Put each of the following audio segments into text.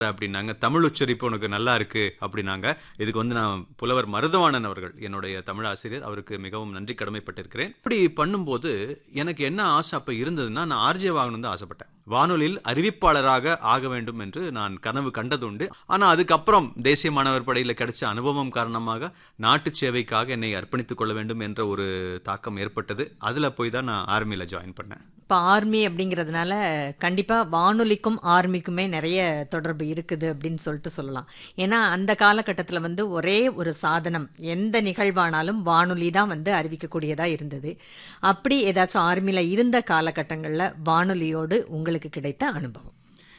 அப்படின்னாங்க தமிழ் உச்சரிப்பு உனக்கு நல்லா இருக்கு அப்படின்னாங்க இதுக்கு வந்து நான் புலவர் மருதவாணன் அவர்கள் என்னுடைய தமிழ் ஆசிரியர் அவருக்கு மிகவும் நன்றி கடமைப்பட்டிருக்கிறேன் இப்படி பண்ணும்போது எனக்கு என்ன ஆசை அப்ப இருந்ததுன்னா நான் ஆர்ஜே வாங்கணும் தான் ஆசைப்பட்டேன் வானொலியில் அறிவிப்பாளராக ஆக வேண்டும் என்று நான் கனவு கண்டதுண்டு ஆனா அதுக்கப்புறம் தேசிய மாணவர் படையில் கிடைச்ச அனுபவம் காரணமாக நாட்டு சேவைக்காக என்னை அர்ப்பணித்துக் கொள்ள வேண்டும் என்ற ஒரு தாக்கம் ஏற்பட்டது அதுல போய் தான் நான் ஆர்மியில ஜாயின் பண்ணேன் இப்போ ஆர்மி அப்படிங்கிறதுனால கண்டிப்பாக வானொலிக்கும் ஆர்மிக்குமே நிறைய தொடர்பு இருக்குது அப்படின்னு சொல்லிட்டு சொல்லலாம் ஏன்னா அந்த காலகட்டத்தில் வந்து ஒரே ஒரு சாதனம் எந்த நிகழ்வானாலும் வானொலி தான் வந்து அறிவிக்கக்கூடியதாக இருந்தது அப்படி ஏதாச்சும் ஆர்மியில் இருந்த காலகட்டங்களில் வானொலியோடு உங்களுக்கு கிடைத்த அனுபவம்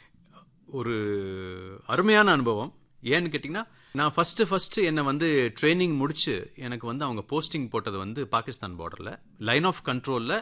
ஒரு அருமையான அனுபவம் ஏன்னு கேட்டிங்கன்னா நான் ஃபஸ்ட்டு ஃபஸ்ட்டு என்னை வந்து ட்ரைனிங் முடிச்சு எனக்கு வந்து அவங்க போஸ்டிங் போட்டது வந்து பாகிஸ்தான் பார்டரில் லைன் ஆஃப் கண்ட்ரோலில்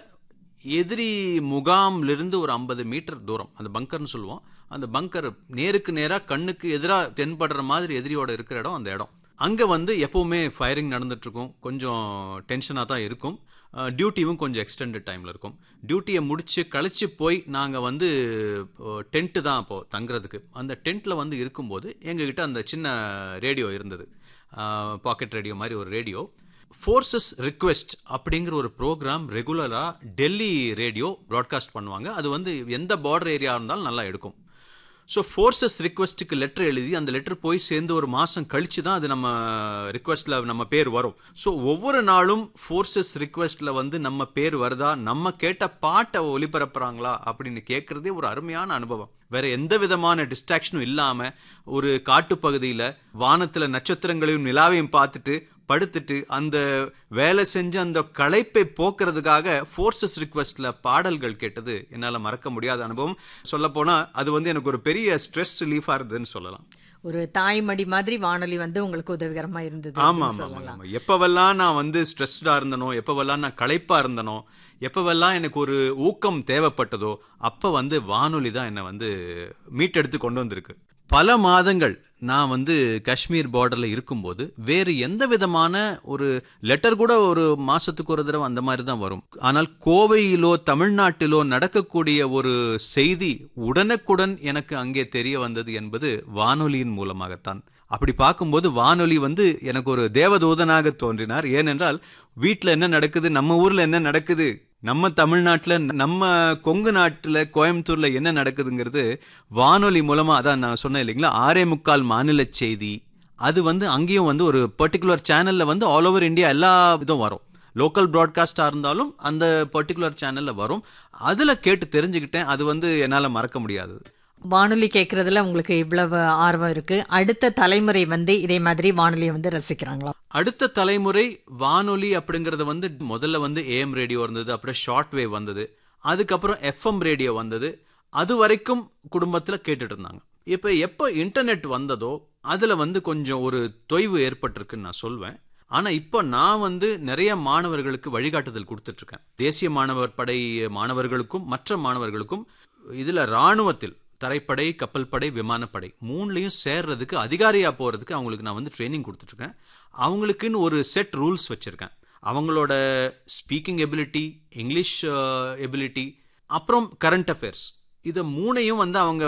எதிரி முகாம்லேருந்து ஒரு ஐம்பது மீட்டர் தூரம் அந்த பங்கர்னு சொல்லுவோம் அந்த பங்கர் நேருக்கு நேராக கண்ணுக்கு எதிராக தென்படுற மாதிரி எதிரியோட இருக்கிற இடம் அந்த இடம் அங்கே வந்து எப்போவுமே ஃபயரிங் நடந்துட்டுருக்கும் கொஞ்சம் டென்ஷனாக தான் இருக்கும் டியூட்டியும் கொஞ்சம் எக்ஸ்டெண்டட் டைமில் இருக்கும் டியூட்டியை முடித்து கழிச்சு போய் நாங்கள் வந்து டென்ட்டு தான் அப்போது தங்குறதுக்கு அந்த டென்ட்டில் வந்து இருக்கும்போது எங்ககிட்ட அந்த சின்ன ரேடியோ இருந்தது பாக்கெட் ரேடியோ மாதிரி ஒரு ரேடியோ ஃபோர்ஸஸ் ரிக்வெஸ்ட் அப்படிங்கிற ஒரு ப்ரோக்ராம் ரெகுலராக டெல்லி ரேடியோ ப்ராட்காஸ்ட் பண்ணுவாங்க அது வந்து எந்த பார்டர் ஏரியா இருந்தாலும் நல்லா எடுக்கும் ஸோ ஃபோர்ஸஸ் ரிக்வெஸ்ட்டுக்கு லெட்டர் எழுதி அந்த லெட்டர் போய் சேர்ந்து ஒரு மாதம் கழிச்சு தான் அது நம்ம ரிக்வெஸ்ட்டில் நம்ம பேர் வரும் ஸோ ஒவ்வொரு நாளும் ஃபோர்ஸஸ் ரிக்வெஸ்ட்டில் வந்து நம்ம பேர் வருதா நம்ம கேட்ட பாட்டை ஒளிபரப்புறாங்களா அப்படின்னு கேட்குறதே ஒரு அருமையான அனுபவம் வேற எந்த விதமான டிஸ்ட்ராக்ஷனும் இல்லாமல் ஒரு காட்டுப்பகுதியில் வானத்தில் நட்சத்திரங்களையும் நிலாவையும் பார்த்துட்டு படுத்துட்டு அந்த வேலை செஞ்ச அந்த களைப்பை போக்குறதுக்காக ஃபோர்ஸஸ் ரிக்வெஸ்ட்ல பாடல்கள் கேட்டது என்னால் மறக்க முடியாத அனுபவம் சொல்லப்போனால் அது வந்து எனக்கு ஒரு பெரிய ஸ்ட்ரெஸ் ரிலீஃபாக இருந்ததுன்னு சொல்லலாம் ஒரு தாய்மடி மாதிரி வானொலி வந்து உங்களுக்கு உதவிகரமாக இருந்தது ஆமாம் அப்படின்னு ஆமாம் சொல்லலாம் ஆமாம் எப்போவெல்லாம் நான் வந்து ஸ்ட்ரெஸ்டாக இருந்தனோ எப்போவெல்லாம் நான் களைப்பாக இருந்தனோ எப்போவெல்லாம் எனக்கு ஒரு ஊக்கம் தேவைப்பட்டதோ அப்போ வந்து வானொலி தான் என்னை வந்து மீட்டெடுத்து கொண்டு வந்திருக்கு பல மாதங்கள் நான் வந்து காஷ்மீர் பார்டரில் இருக்கும்போது வேறு எந்த விதமான ஒரு லெட்டர் கூட ஒரு மாசத்துக்கு ஒரு தடவை அந்த மாதிரி தான் வரும் ஆனால் கோவையிலோ தமிழ்நாட்டிலோ நடக்கக்கூடிய ஒரு செய்தி உடனுக்குடன் எனக்கு அங்கே தெரிய வந்தது என்பது வானொலியின் மூலமாகத்தான் அப்படி பார்க்கும்போது வானொலி வந்து எனக்கு ஒரு தேவதூதனாக தோன்றினார் ஏனென்றால் வீட்டில் என்ன நடக்குது நம்ம ஊரில் என்ன நடக்குது நம்ம தமிழ்நாட்டில் நம்ம கொங்கு நாட்டில் கோயம்புத்தூரில் என்ன நடக்குதுங்கிறது வானொலி மூலமாக அதான் நான் சொன்னேன் இல்லைங்களா ஆறே முக்கால் மாநில செய்தி அது வந்து அங்கேயும் வந்து ஒரு பர்டிகுலர் சேனலில் வந்து ஆல் ஓவர் இந்தியா எல்லா இதுவும் வரும் லோக்கல் ப்ராட்காஸ்டாக இருந்தாலும் அந்த பர்டிகுலர் சேனலில் வரும் அதில் கேட்டு தெரிஞ்சுக்கிட்டேன் அது வந்து என்னால் மறக்க முடியாதது வானொலி கேட்கறதுல உங்களுக்கு இவ்வளவு ஆர்வம் இருக்கு அடுத்த தலைமுறை வந்து இதே மாதிரி வானொலியை வந்து ரசிக்கிறாங்களா அடுத்த தலைமுறை வானொலி அப்படிங்கறது வந்து முதல்ல வந்து ஏஎம் ரேடியோ இருந்தது அப்புறம் ஷார்ட் வேவ் வந்தது அதுக்கப்புறம் எஃப்எம் ரேடியோ வந்தது அது வரைக்கும் குடும்பத்தில் கேட்டுட்டு இருந்தாங்க இப்போ எப்போ இன்டர்நெட் வந்ததோ அதில் வந்து கொஞ்சம் ஒரு தொய்வு ஏற்பட்டிருக்குன்னு நான் சொல்வேன் ஆனால் இப்போ நான் வந்து நிறைய மாணவர்களுக்கு வழிகாட்டுதல் கொடுத்துட்ருக்கேன் தேசிய மாணவர் படை மாணவர்களுக்கும் மற்ற மாணவர்களுக்கும் இதில் இராணுவத்தில் தரைப்படை கப்பல் படை விமானப்படை மூணுலையும் சேர்றதுக்கு அதிகாரியாக போகிறதுக்கு அவங்களுக்கு நான் வந்து ட்ரைனிங் கொடுத்துட்ருக்கேன் அவங்களுக்குன்னு ஒரு செட் ரூல்ஸ் வச்சுருக்கேன் அவங்களோட ஸ்பீக்கிங் எபிலிட்டி இங்கிலீஷ் எபிலிட்டி அப்புறம் கரண்ட் அஃபேர்ஸ் இதை மூணையும் வந்து அவங்க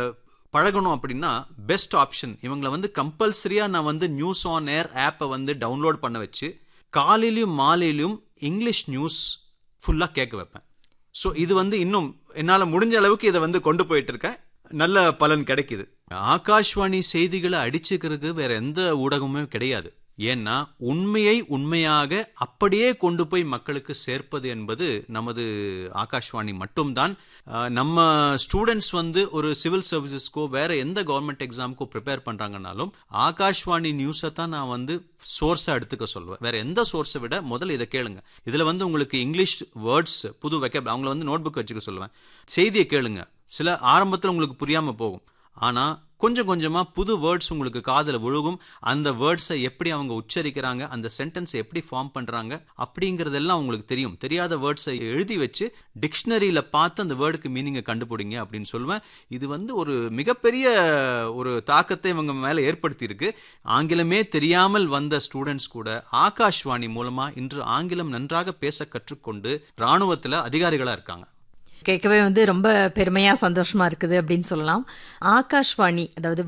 பழகணும் அப்படின்னா பெஸ்ட் ஆப்ஷன் இவங்களை வந்து கம்பல்சரியாக நான் வந்து நியூஸ் ஆன் ஏர் ஆப்பை வந்து டவுன்லோட் பண்ண வச்சு காலையிலையும் மாலையிலையும் இங்கிலீஷ் நியூஸ் ஃபுல்லாக கேட்க வைப்பேன் ஸோ இது வந்து இன்னும் என்னால் முடிஞ்ச அளவுக்கு இதை வந்து கொண்டு போயிட்டு இருக்கேன் நல்ல பலன் கிடைக்குது ஆகாஷ்வாணி செய்திகளை அடிச்சுக்கிறது வேற எந்த ஊடகமுமே கிடையாது ஏன்னா உண்மையை உண்மையாக அப்படியே கொண்டு போய் மக்களுக்கு சேர்ப்பது என்பது நமது ஆகாஷ்வாணி மட்டும்தான் அஹ், நம்ம ஸ்டூடெண்ட்ஸ் வந்து ஒரு சிவில் சர்வீசஸ்க்கோ வேற எந்த கவர்மெண்ட் எக்ஸாமுக்கோ ப்ரிப்பேர் பண்றாங்கனாலும் ஆகாஷ்வாணி நியூஸை தான் நான் வந்து சோர்ஸை எடுத்துக்க சொல்லுவேன் வேற எந்த சோர்ஸை விட முதல்ல இதை கேளுங்க இதுல வந்து உங்களுக்கு இங்கிலீஷ் வேர்ட்ஸ் புது வெக்கப் அவங்கள வந்து நோட் புக் வச்சுக்க சொல்லுவேன் செய்தியை கேளுங்க சில ஆரம்பத்தில் உங்களுக்கு புரியாம போகும் ஆனா கொஞ்சம் கொஞ்சமா புது வேர்ட்ஸ் உங்களுக்கு காதுல விழுகும் அந்த வேர்ட்ஸை எப்படி அவங்க உச்சரிக்கிறாங்க அந்த சென்டென்ஸை எப்படி ஃபார்ம் பண்றாங்க அப்படிங்கறதெல்லாம் உங்களுக்கு தெரியும் தெரியாத வேர்ட்ஸை எழுதி வச்சு டிக்ஷனரியில பார்த்து அந்த வேர்டுக்கு மீனிங்கை கண்டுபிடிங்க அப்படின்னு சொல்லுவேன் இது வந்து ஒரு மிகப்பெரிய ஒரு தாக்கத்தை இவங்க மேல ஏற்படுத்தி இருக்கு ஆங்கிலமே தெரியாமல் வந்த ஸ்டூடெண்ட்ஸ் கூட ஆகாஷ்வாணி மூலமா இன்று ஆங்கிலம் நன்றாக பேச கற்றுக்கொண்டு ராணுவத்துல அதிகாரிகளா இருக்காங்க கேட்கவே வந்து ரொம்ப பெருமையா சந்தோஷமா இருக்குது அப்படின்னு சொல்லலாம் ஆகாஷ்வாணி அதாவது